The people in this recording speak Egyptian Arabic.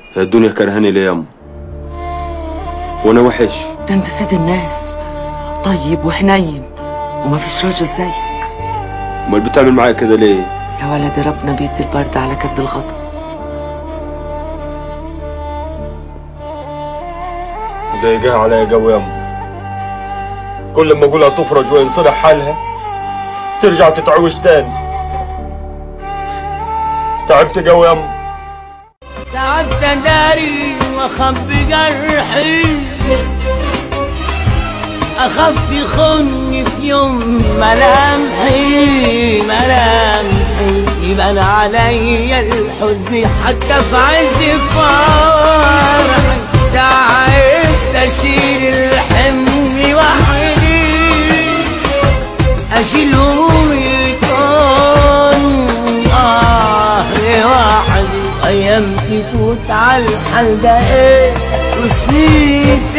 هي الدنيا كرهاني ليه ياما وانا وحش ده انت سيد الناس طيب وحنين وما فيش راجل زيك امال بتعمل معايا كده ليه يا ولدي ربنا بيدي البرد على كد الغضب مضايقاها عليا جو ياما كل ما اقولها تفرج وينصلح حالها ترجع تتعوج تاني تعبت جو ياما تعبت داري واخبي جرحي اخاف يخوني في يوم ملامحي ملامحي يبان عليا الحزن حتى في عز فرحي تعبت اشيل الحمل وحدي اشيل همومي طن اه لوحدي ايام تفوت على الحال ده ايه وسنين